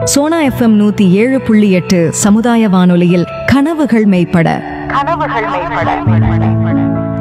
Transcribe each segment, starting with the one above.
Sona FM நூத்தி ஏழு புள்ளி எட்டு சமுதாய வானொலியில் கனவுகள் மெய்ப்பட கனவுகள் மேம்பட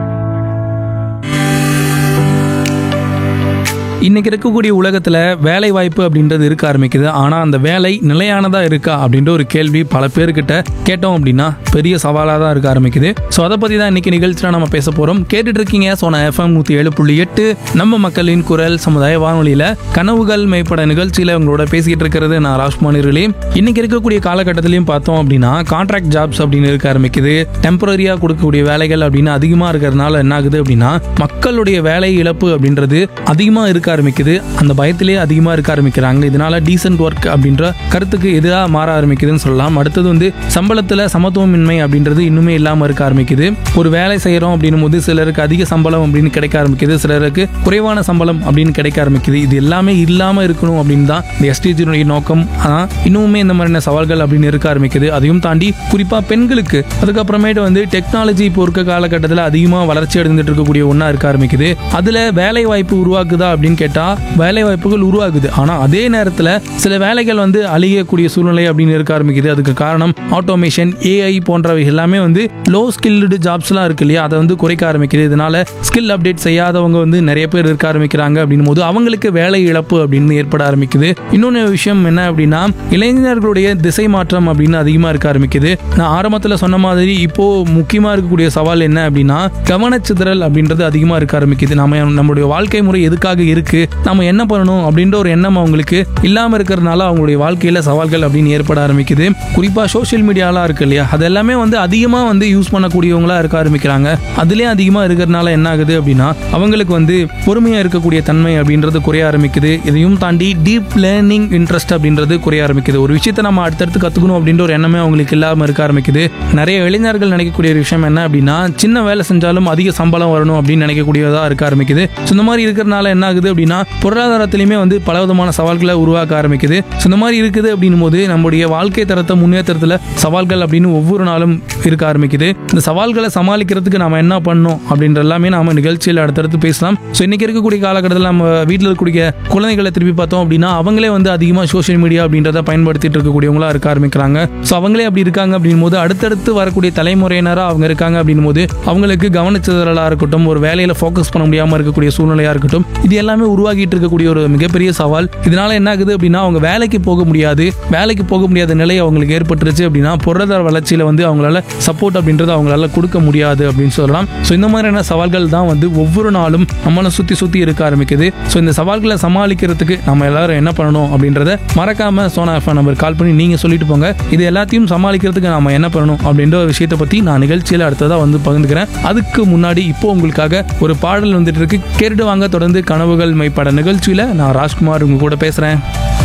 இன்னைக்கு இருக்கக்கூடிய உலகத்தில் வேலை வாய்ப்பு அப்படின்றது இருக்க ஆரம்பிக்குது ஆனால் அந்த வேலை நிலையானதா இருக்கா அப்படின்ற ஒரு கேள்வி பல பேர்கிட்ட கேட்டோம் அப்படின்னா பெரிய சவாலாக தான் இருக்க ஆரம்பிக்குது ஸோ அதை பற்றி தான் இன்னைக்கு நிகழ்ச்சியில் நம்ம பேச போகிறோம் கேட்டுட்டு இருக்கீங்க சோனா எஃப்எம் நூற்றி ஏழு புள்ளி எட்டு நம்ம மக்களின் குரல் சமுதாய வானொலியில் கனவுகள் மேம்பட நிகழ்ச்சியில் உங்களோட பேசிக்கிட்டு இருக்கிறது நான் ராஜ்குமார் இருளி இன்னைக்கு இருக்கக்கூடிய காலகட்டத்திலையும் பார்த்தோம் அப்படின்னா கான்ட்ராக்ட் ஜாப்ஸ் அப்படின்னு இருக்க ஆரம்பிக்குது டெம்பரரியாக கொடுக்கக்கூடிய வேலைகள் அப்படின்னு அதிகமாக இருக்கிறதுனால என்ன ஆகுது அப்படின்னா மக்களுடைய வேலை இழப்பு அப்படின்றது அதிகமாக இருக்க ஆரம்பிக்குது அந்த பயத்திலே அதிகமாக இருக்க ஆரம்பிக்கிறாங்க இதனால டீசென்ட் ஒர்க் அப்படின்ற கருத்துக்கு எதிராக மாற ஆரம்பிக்குதுன்னு சொல்லலாம் அடுத்தது வந்து சம்பளத்தில் சமத்துவமின்மை அப்படின்றது இன்னுமே இல்லாமல் இருக்க ஆரம்பிக்குது ஒரு வேலை செய்கிறோம் அப்படின்னும் போது சிலருக்கு அதிக சம்பளம் அப்படின்னு கிடைக்க ஆரம்பிக்குது சிலருக்கு குறைவான சம்பளம் அப்படின்னு கிடைக்க ஆரம்பிக்குது இது எல்லாமே இல்லாமல் இருக்கணும் அப்படின்னு தான் இந்த எஸ்டிஜினுடைய நோக்கம் ஆனால் இன்னுமே இந்த மாதிரியான சவால்கள் அப்படின்னு இருக்க ஆரம்பிக்குது அதையும் தாண்டி குறிப்பாக பெண்களுக்கு அதுக்கப்புறமேட்டு வந்து டெக்னாலஜி இப்போ இருக்க காலகட்டத்தில் அதிகமாக வளர்ச்சி அடைந்துட்டு இருக்கக்கூடிய ஒன்றா இருக்க ஆரம்பிக்குது அதில் வேலை வாய்ப்பு உருவாக்குதா அப்படின்னு கேட்டால் வேலை வாய்ப்புகள் உருவாகுது ஆனால் அதே நேரத்தில் சில வேலைகள் வந்து அழியக்கூடிய சூழ்நிலை அப்படின்னு இருக்க ஆரம்பிக்குது அதுக்கு காரணம் ஆட்டோமேஷன் ஏஐ போன்றவை எல்லாமே வந்து லோ ஸ்கில்டு ஜாப்ஸ்லாம் இருக்கு இல்லையா அதை வந்து குறைக்க ஆரம்பிக்குது இதனால ஸ்கில் அப்டேட் செய்யாதவங்க வந்து நிறைய பேர் இருக்க ஆரம்பிக்கிறாங்க அப்படின்னும் போது அவங்களுக்கு வேலை இழப்பு அப்படின்னு ஏற்பட ஆரம்பிக்குது இன்னொன்று விஷயம் என்ன அப்படின்னா இளைஞர்களுடைய திசை மாற்றம் அப்படின்னு அதிகமாக இருக்க ஆரம்பிக்குது நான் ஆரம்பத்தில் சொன்ன மாதிரி இப்போ முக்கியமாக இருக்கக்கூடிய சவால் என்ன அப்படின்னா கவனச்சிதறல் அப்படின்றது அதிகமாக இருக்க ஆரம்பிக்குது நம்ம நம்மளுடைய வாழ்க்கை முறை எதுக்காக இருக்கு நம்ம என்ன பண்ணணும் அப்படின்ற ஒரு எண்ணம் அவங்களுக்கு இல்லாமல் இருக்கிறதுனால அவங்களுடைய வாழ்க்கையில் சவால்கள் அப்படின்னு ஏற்பட ஆரம்பிக்குது குறிப்பாக சோஷியல் மீடியாலாம் இருக்கு இல்லையா அது எல்லாமே வந்து அதிகமாக வந்து யூஸ் பண்ணக்கூடியவங்களா இருக்க ஆரம்பிக்கிறாங்க அதுலேயும் அதிகமாக இருக்கிறதுனால என்ன ஆகுது அப்படின்னா அவங்களுக்கு வந்து பொறுமையாக இருக்கக்கூடிய தன்மை அப்படின்றது குறைய ஆரம்பிக்குது இதையும் தாண்டி டீப் லேர்னிங் இன்ட்ரெஸ்ட் அப்படின்றது குறைய ஆரம்பிக்குது ஒரு விஷயத்தை நம்ம அடுத்தடுத்து கற்றுக்கணும் அப்படின்ற ஒரு எண்ணமே அவங்களுக்கு இல்லாமல் இருக்க ஆரம்பிக்குது நிறைய இளைஞர்கள் நினைக்கக்கூடிய ஒரு விஷயம் என்ன அப்படின்னா சின்ன வேலை செஞ்சாலும் அதிக சம்பளம் வரணும் அப்படின்னு நினைக்கக்கூடியதாக இருக்க ஆரம்பிக்குது ஸோ இந்த மாதிரி இருக்கிறதுனால என்ன ஆகுது அப்படின்னா பொருளாதாரத்திலையுமே வந்து பல விதமான சவால்களை உருவாக்க ஆரம்பிக்குது ஸோ இந்த மாதிரி இருக்குது அப்படின்னும் போது நம்முடைய வாழ்க்கை தரத்தை முன்னேற்றத்தில் சவால்கள் அப்படின்னு ஒவ்வொரு நாளும் இருக்க ஆரம்பிக்குது இந்த சவால்களை சமாளிக்கிறதுக்கு நாம என்ன பண்ணணும் அப்படின்ற எல்லாமே நாம நிகழ்ச்சியில் அடுத்தடுத்து பேசலாம் ஸோ இன்னைக்கு இருக்கக்கூடிய காலகட்டத்தில் நம்ம வீட்டில் இருக்கக்கூடிய குழந்தைகளை திருப்பி பார்த்தோம் அப்படின்னா அவங்களே வந்து அதிகமாக சோஷியல் மீடியா அப்படின்றத பயன்படுத்திட்டு இருக்கக்கூடியவங்களா இருக்க ஆரம்பிக்கிறாங்க ஸோ அவங்களே அப்படி இருக்காங்க அப்படின் போது அடுத்தடுத்து வரக்கூடிய தலைமுறையினராக அவங்க இருக்காங்க அப்படின் போது அவங்களுக்கு கவனிச்சதலாக இருக்கட்டும் ஒரு வேலையில ஃபோக்கஸ் பண்ண முடியாமல் இருக்கக்கூடிய சூழ்நிலையா இருக்கட்டும் இது எல்லாமே உருவாகிட்டு இருக்கக்கூடிய ஒரு மிகப்பெரிய சவால் இதனால என்ன ஆகுது அப்படின்னா அவங்க வேலைக்கு போக முடியாது வேலைக்கு போக முடியாத நிலை அவங்களுக்கு ஏற்பட்டுருச்சு அப்படின்னா பொருளாதார வளர்ச்சியில வந்து அவங்களால சப்போர்ட் அப்படின்றது அவங்களால கொடுக்க முடியாது அப்படின்னு சொல்லலாம் ஸோ இந்த மாதிரியான சவால்கள் தான் வந்து ஒவ்வொரு நாளும் நம்மளை சுத்தி சுத்தி இருக்க ஆரம்பிக்குது ஸோ இந்த சவால்களை சமாளிக்கிறதுக்கு நம்ம எல்லாரும் என்ன பண்ணணும் அப்படின்றத மறக்காம சோனா எஃப்எம் நம்பர் கால் பண்ணி நீங்க சொல்லிட்டு போங்க இது எல்லாத்தையும் சமாளிக்கிறதுக்கு நாம என்ன பண்ணணும் அப்படின்ற ஒரு விஷயத்தை பத்தி நான் நிகழ்ச்சியில் அடுத்ததா வந்து பகிர்ந்துக்கிறேன் அதுக்கு முன்னாடி இப்போ உங்களுக்காக ஒரு பாடல் வந்துட்டு இருக்கு கேட்டுட்டு வாங்க தொடர்ந்து கனவுகள் மைப்பட நிகழ்ச்சியில நான் ராஜ்குமார் உங்க கூட பேசுறேன்